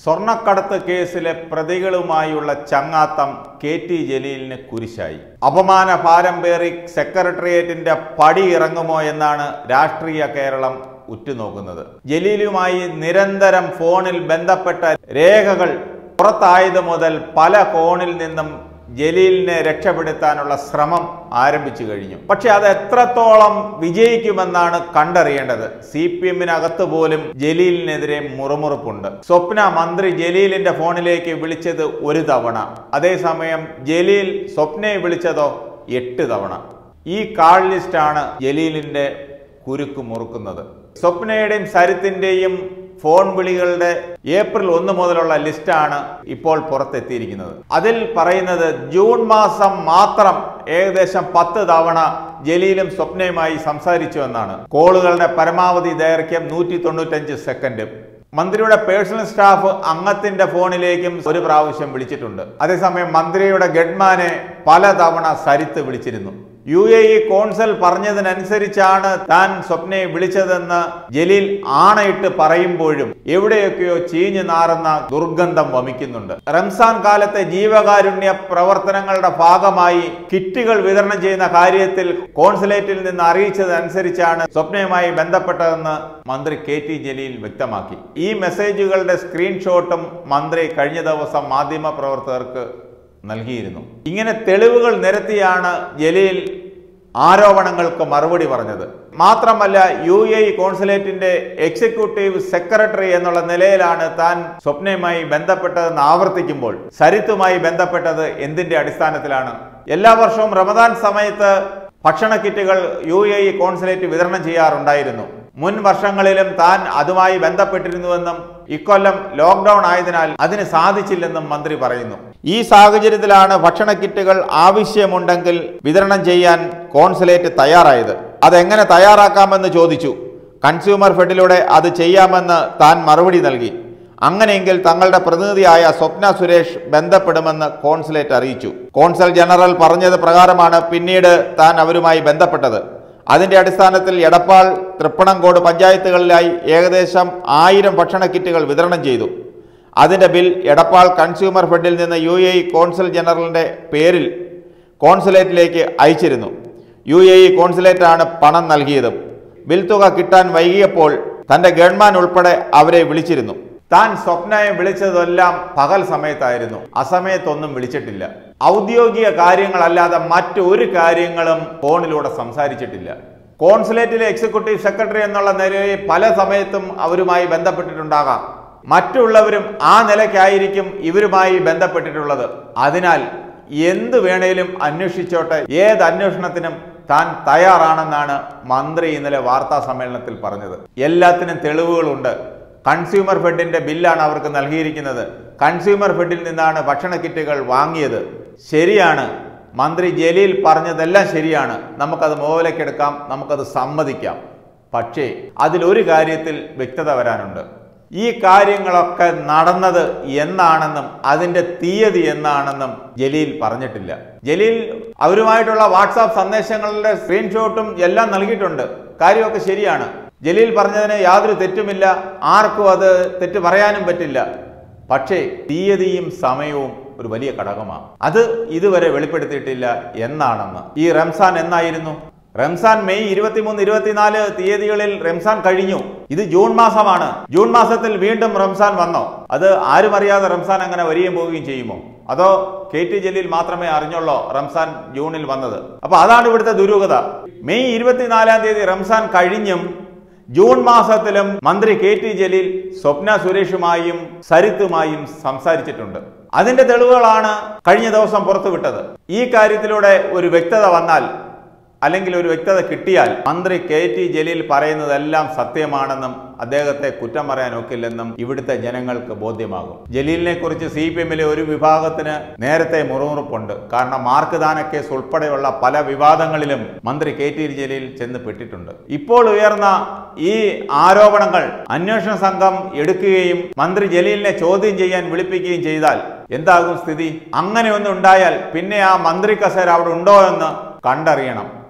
സ്വർണ്ണക്കടത്ത് കേസിലെ പ്രതികളുമായുള്ള ചങ്ങാത്തം K T ജലീലിന് കുരിശായി അപമാന ഭാരം പേറി സെക്രട്ടേറിയറ്റിന്റെ പടി ഇറങ്ങുമോ എന്നാണ് രാഷ്ട്രീയ കേരളം ഉറ്റുനോക്കുന്നത് ജലീലുമായി നിരന്തരം ഫോണിൽ ബന്ധപ്പെട്ട രേഖകൾ പുറത്തായത് മുതൽ പല കോണിൽ നിന്നും ജലീലിനെ രക്ഷപ്പെടുത്താനുള്ള ശ്രമം ആരംഭിച്ചു കഴിഞ്ഞു പക്ഷെ അത് എത്രത്തോളം വിജയിക്കുമെന്നാണ് കണ്ടറിയേണ്ടത് സി പി എമ്മിനകത്ത് പോലും ജലീലിനെതിരെ മുറുമുറുപ്പുണ്ട് സ്വപ്ന മന്ത്രി ജലീലിന്റെ ഫോണിലേക്ക് വിളിച്ചത് ഒരു തവണ അതേസമയം ജലീൽ സ്വപ്നയെ വിളിച്ചതോ എട്ട് തവണ ഈ കാൾ ലിസ്റ്റാണ് ജലീലിന്റെ കുരുക്ക് മുറുക്കുന്നത് സ്വപ്നയുടെയും സരിത്തിന്റെയും ഫോൺ വിളികളുടെ ഏപ്രിൽ ഒന്ന് മുതലുള്ള ലിസ്റ്റാണ് ഇപ്പോൾ പുറത്തെത്തിയിരിക്കുന്നത് അതിൽ പറയുന്നത് ജൂൺ മാസം മാത്രം ഏകദേശം പത്ത് തവണ ജലീലും സ്വപ്നയുമായി സംസാരിച്ചു എന്നാണ് കോളുകളുടെ പരമാവധി ദൈർഘ്യം നൂറ്റി തൊണ്ണൂറ്റഞ്ച് സെക്കൻഡ് മന്ത്രിയുടെ പേഴ്സണൽ സ്റ്റാഫ് അംഗത്തിന്റെ ഫോണിലേക്കും ഒരു പ്രാവശ്യം വിളിച്ചിട്ടുണ്ട് അതേസമയം മന്ത്രിയുടെ ഗഡ്മാനെ പലതവണ സരിത്ത് വിളിച്ചിരുന്നു യു എ ഇ കോൺസൽ പറഞ്ഞതിനനുസരിച്ചാണ് താൻ സ്വപ്നയെ വിളിച്ചതെന്ന് ജലീൽ ആണയിട്ട് പറയുമ്പോഴും എവിടെയൊക്കെയോ ചീഞ്ഞു നാറുന്ന ദുർഗന്ധം വമിക്കുന്നുണ്ട് റംസാൻ കാലത്തെ ജീവകാരുണ്യ പ്രവർത്തനങ്ങളുടെ ഭാഗമായി കിറ്റുകൾ വിതരണം ചെയ്യുന്ന കാര്യത്തിൽ കോൺസുലേറ്റിൽ നിന്ന് അറിയിച്ചതനുസരിച്ചാണ് സ്വപ്നയുമായി ബന്ധപ്പെട്ടതെന്ന് മന്ത്രി കെ ടി ജലീൽ വ്യക്തമാക്കി ഈ മെസ്സേജുകളുടെ സ്ക്രീൻഷോട്ടും മന്ത്രി കഴിഞ്ഞ ദിവസം മാധ്യമ പ്രവർത്തകർക്ക് നൽകിയിരുന്നു ഇങ്ങനെ തെളിവുകൾ നിരത്തിയാണ് ജലീൽ ആരോപണങ്ങൾക്ക് മറുപടി പറഞ്ഞത് മാത്രമല്ല യു എ ഇ കോൺസുലേറ്റിന്റെ എക്സിക്യൂട്ടീവ് സെക്രട്ടറി എന്നുള്ള നിലയിലാണ് താൻ സ്വപ്നയുമായി ബന്ധപ്പെട്ടതെന്ന് ആവർത്തിക്കുമ്പോൾ സരിത്തുമായി ബന്ധപ്പെട്ടത് എന്തിന്റെ അടിസ്ഥാനത്തിലാണ് എല്ലാ വർഷവും റമദാൻ സമയത്ത് ഭക്ഷണ കിറ്റുകൾ യു എ ഇ കോൺസുലേറ്റ് വിതരണം ചെയ്യാറുണ്ടായിരുന്നു മുൻ വർഷങ്ങളിലും താൻ അതുമായി ബന്ധപ്പെട്ടിരുന്നുവെന്നും ഇക്കൊല്ലം ലോക്ക്ഡൌൺ ആയതിനാൽ അതിന് സാധിച്ചില്ലെന്നും മന്ത്രി പറയുന്നു ഈ സാഹചര്യത്തിലാണ് ഭക്ഷണ കിറ്റുകൾ ആവശ്യമുണ്ടെങ്കിൽ വിതരണം ചെയ്യാൻ കോൺസുലേറ്റ് തയ്യാറായത് അതെങ്ങനെ തയ്യാറാക്കാമെന്ന് ചോദിച്ചു കൺസ്യൂമർ ഫെഡിലൂടെ അത് ചെയ്യാമെന്ന് താൻ മറുപടി നൽകി അങ്ങനെയെങ്കിൽ തങ്ങളുടെ പ്രതിനിധിയായ സ്വപ്ന സുരേഷ് ബന്ധപ്പെടുമെന്ന് കോൺസുലേറ്റ് അറിയിച്ചു കോൺസൽ ജനറൽ പറഞ്ഞത് പ്രകാരമാണ് പിന്നീട് താൻ അവരുമായി ബന്ധപ്പെട്ടത് അതിന്റെ അടിസ്ഥാനത്തിൽ എടപ്പാൾ തൃപ്പണങ്കോട് പഞ്ചായത്തുകളിലായി ഏകദേശം ആയിരം ഭക്ഷണ കിറ്റുകൾ വിതരണം ചെയ്തു അതിന്റെ ബിൽ എടപ്പാൾ കൺസ്യൂമർ ഫെഡിൽ നിന്ന് യു എ ഇ കോൺസൽ ജനറലിന്റെ പേരിൽ കോൺസുലേറ്റിലേക്ക് അയച്ചിരുന്നു യു എ ഇ കോൺസുലേറ്റാണ് പണം നൽകിയതും ബിൽ തുക കിട്ടാൻ വൈകിയപ്പോൾ തന്റെ ഗവൺമെന്റ് ഉൾപ്പെടെ അവരെ വിളിച്ചിരുന്നു താൻ സ്വപ്നയെ വിളിച്ചതെല്ലാം പകൽ സമയത്തായിരുന്നു അസമയത്തൊന്നും വിളിച്ചിട്ടില്ല ഔദ്യോഗിക കാര്യങ്ങളല്ലാതെ മറ്റൊരു കാര്യങ്ങളും ഫോണിലൂടെ സംസാരിച്ചിട്ടില്ല കോൺസുലേറ്റിലെ എക്സിക്യൂട്ടീവ് സെക്രട്ടറി എന്നുള്ള നിലയിൽ പല സമയത്തും അവരുമായി ബന്ധപ്പെട്ടിട്ടുണ്ടാകാം മറ്റുള്ളവരും ആ നിലയ്ക്കായിരിക്കും ഇവരുമായി ബന്ധപ്പെട്ടിട്ടുള്ളത് അതിനാൽ എന്ത് വേണേലും അന്വേഷിച്ചോട്ടെ ഏത് അന്വേഷണത്തിനും താൻ തയ്യാറാണെന്നാണ് മന്ത്രി ഇന്നലെ വാർത്താ സമ്മേളനത്തിൽ പറഞ്ഞത് എല്ലാത്തിനും തെളിവുകളുണ്ട് കൺസ്യൂമർ ഫെഡിന്റെ ബില്ലാണ് അവർക്ക് നൽകിയിരിക്കുന്നത് കൺസ്യൂമർ ഫെഡിൽ നിന്നാണ് ഭക്ഷണ കിറ്റുകൾ വാങ്ങിയത് ശരിയാണ് മന്ത്രി ജലീൽ പറഞ്ഞതെല്ലാം ശരിയാണ് നമുക്കത് മുകളിലേക്കെടുക്കാം നമുക്കത് സമ്മതിക്കാം പക്ഷേ അതിലൊരു കാര്യത്തിൽ വ്യക്തത വരാനുണ്ട് ഈ കാര്യങ്ങളൊക്കെ നടന്നത് എന്നാണെന്നും അതിന്റെ തീയതി എന്നാണെന്നും ജലീൽ പറഞ്ഞിട്ടില്ല ജലീൽ അവരുമായിട്ടുള്ള വാട്സാപ്പ് സന്ദേശങ്ങളുടെ സ്ക്രീൻഷോട്ടും എല്ലാം നൽകിയിട്ടുണ്ട് കാര്യമൊക്കെ ശരിയാണ് ജലീൽ പറഞ്ഞതിന് യാതൊരു തെറ്റുമില്ല ആർക്കും അത് തെറ്റ് പറയാനും പറ്റില്ല പക്ഷേ തീയതിയും സമയവും ഒരു വലിയ ഘടകമാണ് അത് ഇതുവരെ വെളിപ്പെടുത്തിയിട്ടില്ല എന്നാണെന്ന് ഈ റംസാൻ എന്നായിരുന്നു റംസാൻ മെയ് ഇരുപത്തിമൂന്ന് ഇരുപത്തിനാല് തീയതികളിൽ റംസാൻ കഴിഞ്ഞു ഇത് ജൂൺ മാസമാണ് ജൂൺ മാസത്തിൽ വീണ്ടും റംസാൻ വന്നോ അത് ആരും അറിയാതെ റംസാൻ അങ്ങനെ വരികയും പോവുകയും ചെയ്യുമോ അതോ കെ ടി ജലീൽ മാത്രമേ അറിഞ്ഞുള്ളോ റംസാൻ ജൂണിൽ വന്നത് അപ്പൊ അതാണ് ഇവിടുത്തെ ദുരൂഹത മെയ് ഇരുപത്തിനാലാം തീയതി റംസാൻ കഴിഞ്ഞും ജൂൺ മാസത്തിലും മന്ത്രി കെ ടി ജലീൽ സ്വപ്ന സുരേഷുമായും സരിത്തുമായും സംസാരിച്ചിട്ടുണ്ട് അതിന്റെ തെളിവുകളാണ് കഴിഞ്ഞ ദിവസം പുറത്തുവിട്ടത് ഈ കാര്യത്തിലൂടെ ഒരു വ്യക്തത വന്നാൽ അല്ലെങ്കിൽ ഒരു വ്യക്തത കിട്ടിയാൽ മന്ത്രി കെ ടി ജലീൽ പറയുന്നതെല്ലാം സത്യമാണെന്നും അദ്ദേഹത്തെ കുറ്റം പറയാൻ ഒക്കില്ലെന്നും ഇവിടുത്തെ ജനങ്ങൾക്ക് ബോധ്യമാകും ജലീലിനെ കുറിച്ച് സി പി എമ്മിലെ ഒരു വിഭാഗത്തിന് നേരത്തെ മുറുമുറുപ്പുണ്ട് കാരണം മാർക്ക് ദാന കേസ് ഉൾപ്പെടെയുള്ള പല വിവാദങ്ങളിലും മന്ത്രി കെ ടി ജലീൽ ചെന്ന് പെട്ടിട്ടുണ്ട് ഇപ്പോൾ ഉയർന്ന ഈ ആരോപണങ്ങൾ അന്വേഷണ സംഘം എടുക്കുകയും മന്ത്രി ജലീലിനെ ചോദ്യം ചെയ്യാൻ വിളിപ്പിക്കുകയും ചെയ്താൽ എന്താകും സ്ഥിതി അങ്ങനെ ഒന്നും ഉണ്ടായാൽ പിന്നെ ആ മന്ത്രി കസേര അവിടെ ഉണ്ടോ എന്ന് കണ്ടറിയണം